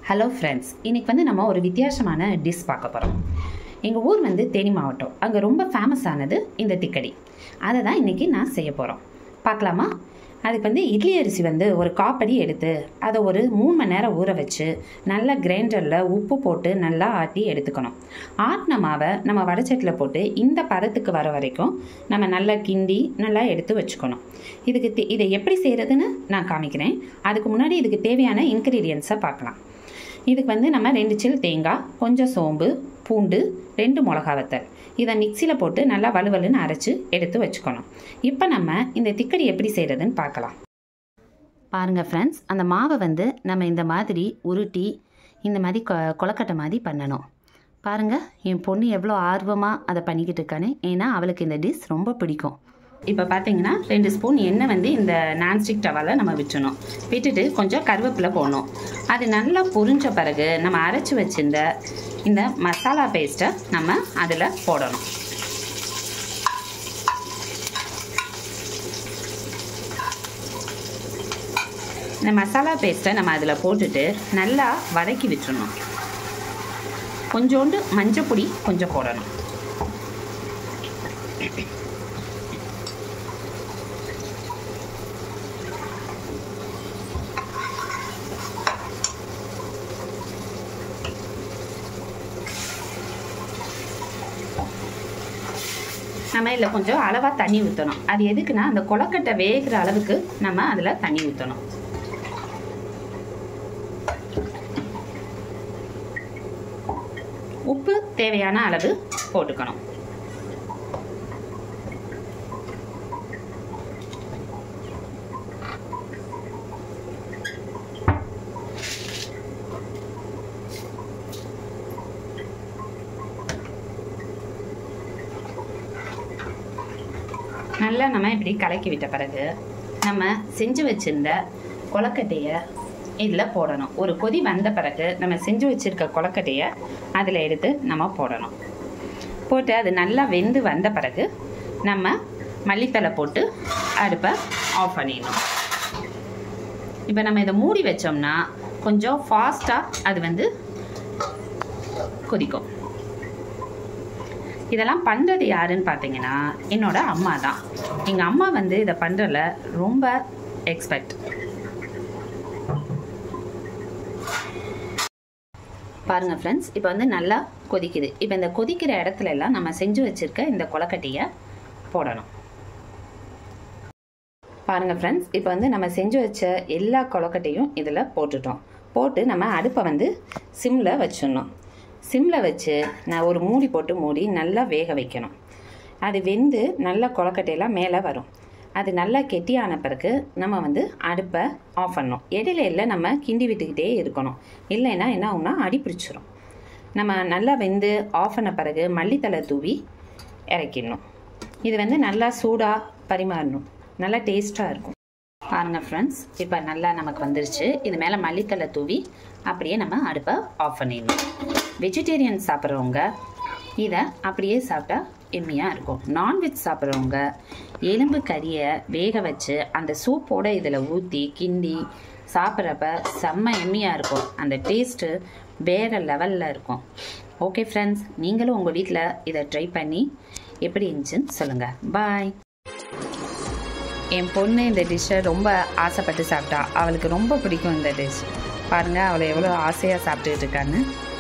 hello friends இன்னைக்கு வந்து நம்ம ஒரு வித்தியாசமான டிஷ் பார்க்க போகிறோம் எங்கள் ஊர் வந்து தேனி மாவட்டம் அங்கே ரொம்ப ஃபேமஸ் ஆனது இந்த திக்கடி அதை தான் இன்றைக்கி நான் செய்ய போகிறோம் பார்க்கலாமா அதுக்கு வந்து இட்லி அரிசி வந்து ஒரு காப்படி எடுத்து அதை ஒரு மூணு மணி நேரம் ஊற வச்சு நல்லா கிரைண்டரில் உப்பு போட்டு நல்லா ஆட்டி எடுத்துக்கணும் ஆட்டின மாவை நம்ம வடச்சட்டில் போட்டு இந்த பதத்துக்கு வர வரைக்கும் நம்ம நல்லா கிண்டி நல்லா எடுத்து வச்சுக்கணும் இதுக்கு தே- இதை எப்படி செய்கிறதுன்னு நான் காமிக்கிறேன் அதுக்கு முன்னாடி இதுக்கு தேவையான இன்க்ரீடியன்ஸை பார்க்கலாம் இதுக்கு வந்து நம்ம ரெண்டு சில் தேங்காய் கொஞ்சம் சோம்பு பூண்டு ரெண்டு மிளகா வத்தல் இதை மிக்சியில் போட்டு நல்லா வலுவலுன்னு அரைச்சி எடுத்து வச்சுக்கணும் இப்போ நம்ம இந்த திக்கடி எப்படி செய்கிறதுன்னு பார்க்கலாம் பாருங்கள் ஃப்ரெண்ட்ஸ் அந்த மாவை வந்து நம்ம இந்த மாதிரி உருட்டி இந்த மாதிரி கொ கொலக்கட்டை மாதிரி பண்ணணும் பாருங்கள் என் பொண்ணு எவ்வளோ ஆர்வமாக அதை பண்ணிக்கிட்டு இருக்கானே ஏன்னா அவளுக்கு இந்த டிஷ் ரொம்ப பிடிக்கும் இப்போ பார்த்தீங்கன்னா ரெண்டு ஸ்பூன் எண்ணெய் வந்து இந்த நான்ஸ்டிக் டவாவில் நம்ம விட்டுணும் விட்டுட்டு கொஞ்சம் கருவேப்பிலை போடணும் அது நல்லா பொரிஞ்ச பிறகு நம்ம அரைச்சி வச்சிருந்த இந்த மசாலா பேஸ்ட்டை நம்ம அதில் போடணும் இந்த மசாலா பேஸ்ட்டை நம்ம அதில் போட்டுட்டு நல்லா வதக்கி விட்டுறணும் கொஞ்சோண்டு மஞ்சள் பொடி கொஞ்சம் போடணும் நம்ம இதில் கொஞ்சம் அளவாக தண்ணி ஊற்றணும் அது எதுக்குன்னா அந்த கொலக்கட்டை வேகிற அளவுக்கு நம்ம அதில் தண்ணி ஊற்றணும் உப்பு தேவையான அளவு போட்டுக்கணும் நல்லா நம்ம இப்படி கலக்கி விட்ட பிறகு நம்ம செஞ்சு வச்சிருந்த கொலக்கட்டையை இதில் போடணும் ஒரு கொதி வந்த பிறகு நம்ம செஞ்சு வச்சிருக்க கொலக்கட்டையை அதில் எடுத்து நம்ம போடணும் போட்டு அது நல்லா வெந்து வந்த பிறகு நம்ம மல்லித்தலை போட்டு அடுப்பை ஆஃப் பண்ணிடணும் இப்போ நம்ம இதை மூடி வச்சோம்னா கொஞ்சம் ஃபாஸ்ட்டாக அது வந்து கொதிக்கும் இதெல்லாம் பண்ணுறது யாருன்னு பார்த்தீங்கன்னா என்னோட அம்மா தான் எங்கள் அம்மா வந்து இதை பண்ணுறதுல ரொம்ப எக்ஸ்பர்ட் பாருங்கள் ஃப்ரெண்ட்ஸ் இப்போ வந்து நல்லா கொதிக்குது இப்போ இந்த கொதிக்கிற இடத்துல எல்லாம் நம்ம செஞ்சு வச்சுருக்க இந்த கொலக்கட்டையை போடணும் பாருங்கள் ஃப்ரெண்ட்ஸ் இப்போ வந்து நம்ம செஞ்சு வச்ச எல்லா கொலக்கட்டையும் இதில் போட்டுட்டோம் போட்டு நம்ம அடுப்பை வந்து சிம்மில் வச்சிடணும் சிம்மில் வச்சு நான் ஒரு மூடி போட்டு மூடி நல்லா வேக வைக்கணும் அது வெந்து நல்லா கொலக்கட்டையெல்லாம் மேலே வரும் அது நல்லா கெட்டியான பிறகு நம்ம வந்து அடுப்பை ஆஃப் பண்ணணும் இடையில இல்லை நம்ம கிண்டி விட்டுக்கிட்டே இருக்கணும் இல்லைன்னா என்ன ஆகும்னா அடி பிடிச்சிரும் நம்ம நல்லா வெந்து ஆஃப் பண்ண பிறகு மல்லித்தலை தூவி இறக்கிடணும் இது வந்து நல்லா சூடாக பரிமாறணும் நல்லா டேஸ்ட்டாக இருக்கும் பாருங்கள் ஃப்ரெண்ட்ஸ் இப்போ நல்லா நமக்கு வந்துருச்சு இது மேலே மல்லித்தலை தூவி அப்படியே நம்ம அடுப்பை ஆஃப் பண்ணிடணும் வெஜிடேரியன் சாப்பிட்றவங்க இதை அப்படியே சாப்பிட்டா எம்மியாக இருக்கும் நான்வெஜ் சாப்பிட்றவங்க எலும்பு கறியை வேக வச்சு அந்த சூப்போட இதில் ஊற்றி கிண்டி சாப்பிட்றப்ப செம்ம எம்மியாக இருக்கும் அந்த டேஸ்ட்டு வேறு லெவலில் இருக்கும் ஓகே ஃப்ரெண்ட்ஸ் நீங்களும் உங்கள் வீட்டில் இதை ட்ரை பண்ணி எப்படி இருந்துச்சுன்னு சொல்லுங்கள் பாய் என் பொண்ணு இந்த டிஷ்ஷை ரொம்ப ஆசைப்பட்டு சாப்பிட்டா அவளுக்கு ரொம்ப பிடிக்கும் இந்த டிஷ் பாருங்கள் அவளை எவ்வளோ ஆசையாக சாப்பிட்டுட்டு இருக்கான்னு